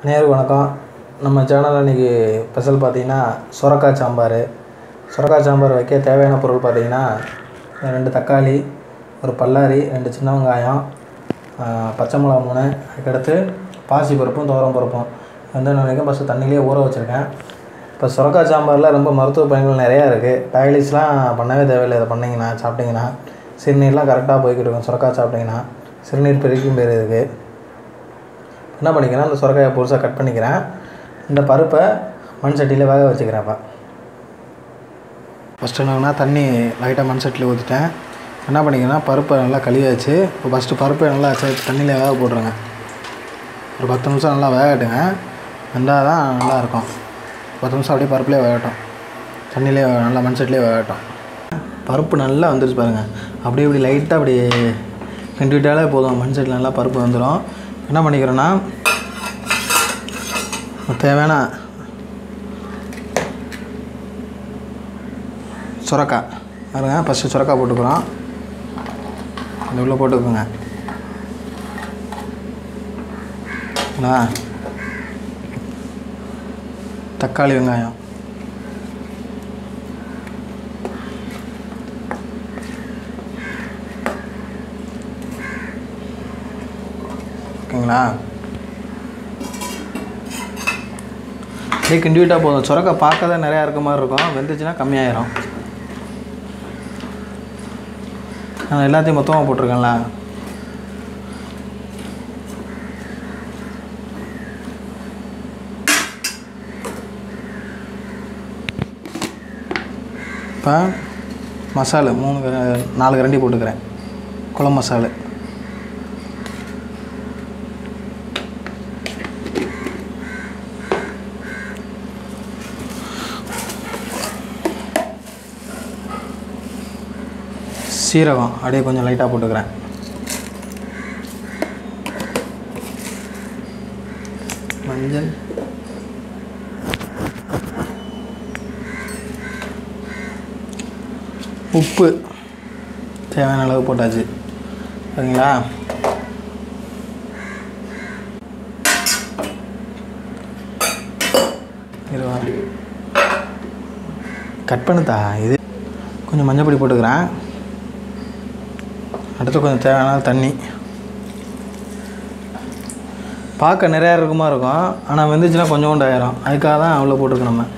நேரு வணக்கம் நம்ம சேனலில் இன்றைக்கி ஸ்பெஷல் பார்த்தீங்கன்னா சுரக்காய் சாம்பார் சுரக்காய் சாம்பார் வைக்க தேவையான பொருள் பார்த்தீங்கன்னா ரெண்டு தக்காளி ஒரு பல்லாரி ரெண்டு சின்ன வெங்காயம் ஆஹ், பச்சை மிளகா மூணு அதுக்கடுத்து பாசி பருப்பும் துவரம் பருப்பும் வந்து நான் வரைக்கும் ஃபஸ்ட்டு தண்ணியிலே ஊற வச்சுருக்கேன் இப்போ சுரக்காய் சாம்பாரில் ரொம்ப மருத்துவ பயன்கள் நிறையா இருக்குது டயலிஸ்லாம் பண்ணவே தேவையில்லை இதை பண்ணிங்கன்னா சாப்பிட்டிங்கன்னா சிறுநீர்லாம் கரெக்டாக போய்கிட்டு இருக்கும் சுரக்காய் சாப்பிட்டிங்கன்னா சிறுநீர் பெருக்கும் பேர் இருக்குது என்ன பண்ணிக்கிறேன் அந்த சுரக்காயை புதுசாக கட் பண்ணிக்கிறேன் இந்த பருப்பை மண் சட்டியில் வேக வச்சுக்கிறேன் இப்போ ஃபஸ்ட்டு என்னன்னா தண்ணி லைட்டாக மண் சட்டியில் ஊற்றிட்டேன் என்ன பண்ணிக்கிறேன்னா பருப்பை நல்லா கழுவியாச்சு இப்போ ஃபஸ்ட்டு பருப்பை நல்லா சே- தண்ணியில் வேக போட்டுருங்க ஒரு பத்து நிமிஷம் நல்லா வேகட்டுங்க வெந்தால் தான் நல்லா இருக்கும் பத்து நிமிஷம் அப்படியே பருப்புலேயே வேகட்டும் தண்ணியிலே நல்லா மண் சட்டிலே வேகட்டும் பருப்பு நல்லா வந்துருச்சு பாருங்கள் அப்படியே இப்படி லைட்டாக அப்படி கிண்டி விட்டாலே போதும் மண் சட்டியில் நல்லா பருப்பு வந்துடும் என்ன பண்ணிக்கிறோன்னா தேவையான சுரக்காய் பாருங்க ஃபஸ்ட்டு சுரக்காய் போட்டுக்கிறோம் அது உள்ளே போட்டுக்கோங்க என்ன தக்காளி வெங்காயம் ஓகேங்களா அப்படியே கிண்டி விட்டால் போதும் சுரக்காய் பார்க்க தான் நிறையா இருக்க மாதிரி இருக்கும் வெந்துச்சுன்னா கம்மியாயிரும் நான் எல்லாத்தையும் மொத்தமாக போட்டிருக்கேன்ல இப்போ மசாலு மூணு க- நாலு கரண்டி போட்டுக்கிறேன் குழம்பு மசாலு சீரகம் அப்படியே கொஞ்சம் லைட்டாக போட்டுக்கிறேன் மஞ்சள் உப்பு தேவையான அளவு போட்டாச்சு சரிங்களா இருவா கட் பண்ணுதா இது கொஞ்சம் மஞ்சள் பொடி போட்டுக்கிறேன் அடுத்து கொஞ்சம் தேவையான அளவு தண்ணி பார்க்க நிறையா இருக்குமா இருக்கும் ஆனால் வெந்துச்சுன்னா கொஞ்சோண்டு ஆயிரும் அதுக்காக தான் அவ்வளோ போட்டிருக்கோம் நம்ம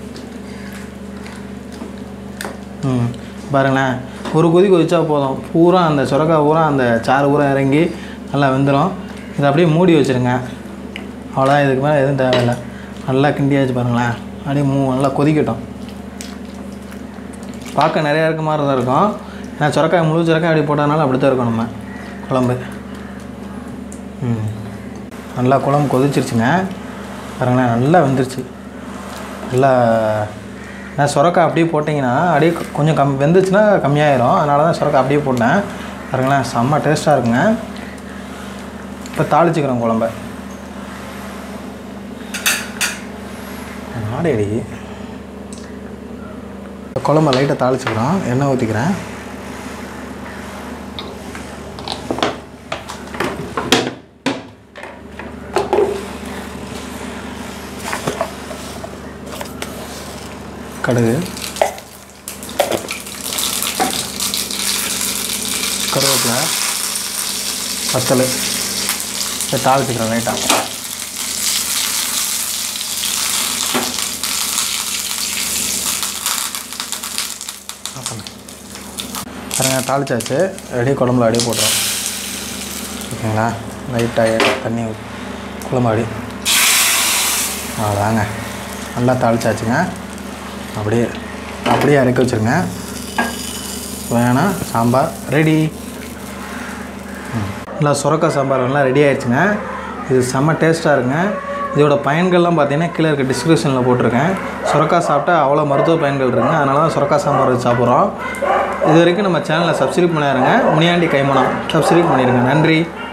ம் பாருங்களேன் ஒரு கொதி கொதிச்சா போதும் பூரா அந்த சுரக்காய் பூரா அந்த சாறு பூரா இறங்கி நல்லா வெந்துடும் இதை அப்படியே மூடி வச்சுருங்க அவ்வளோதான் இதுக்கு மேலே எதுவும் தேவையில்லை நல்லா கிண்டியாச்சு பாருங்களேன் அப்படியே மூ நல்லா கொதிக்கட்டும் பார்க்க நிறையா இருக்க மாதிரி தான் இருக்கும் ஏன்னா சுரக்காய் முழு சுரக்காய் அப்படி போட்டதுனால அப்படி தான் இருக்கும் நம்ம குழம்பு ம் நல்லா குழம்பு கொதிச்சிருச்சுங்க பாருங்களேன் நல்லா வெந்துருச்சு நல்லா நான் சுரக்காய் அப்படியே போட்டிங்கன்னா அப்படியே கொ- கொஞ்சம் கம் வெந்துச்சுன்னா கம்மியாயிரும் அதனால தான் சுரக்காய் அப்படியே போட்டேன் பாருங்களேன் செம்ம டேஸ்ட்டாக இருக்குங்க இப்போ தாளிச்சுக்கிறோம் குழம்ப ஆடையடி குழம்ப லைட்டாக தாளிச்சுக்கிறோம் எண்ணெய் ஊற்றிக்கிறேன் கடுகு கருவேப்பிலை வத்தல் இதை தாளிச்சுக்கிறேன் லைட்டாக பாருங்க தாளிச்சாச்சு ரெடி குழம்புல அப்படியே போட்டுரும் ஓகேங்களா லைட்டாக தண்ணி ஊத்தி குழம்பு அப்படி அவ்வளோதாங்க நல்லா தாளிச்சாச்சுங்க அப்படியே அப்படியே இறக்கி வச்சுருங்க வேணா சாம்பார் ரெடி நல்லா சுரக்காய் சாம்பார் நல்லா ரெடி ஆயிடுச்சுங்க இது செம்ம டேஸ்ட்டாக இருக்குங்க இதோட பயன்கள்லாம் பார்த்தீங்கன்னா கீழே இருக்க டிஸ்கிரிப்ஷனில் போட்டிருக்கேன் சுரக்காய் சாப்பிட்டா அவ்வளோ மருத்துவ பயன்கள் இருக்குங்க அதனால தான் சுரக்காய் சாம்பார் வச்சு சாப்பிட்றோம் இது வரைக்கும் நம்ம சேனலை சப்ஸ்கிரைப் பண்ணிடுங்க முனியாண்டி கைமணம் சப்ஸ்கிரைப் பண்ணிடுங்க நன்றி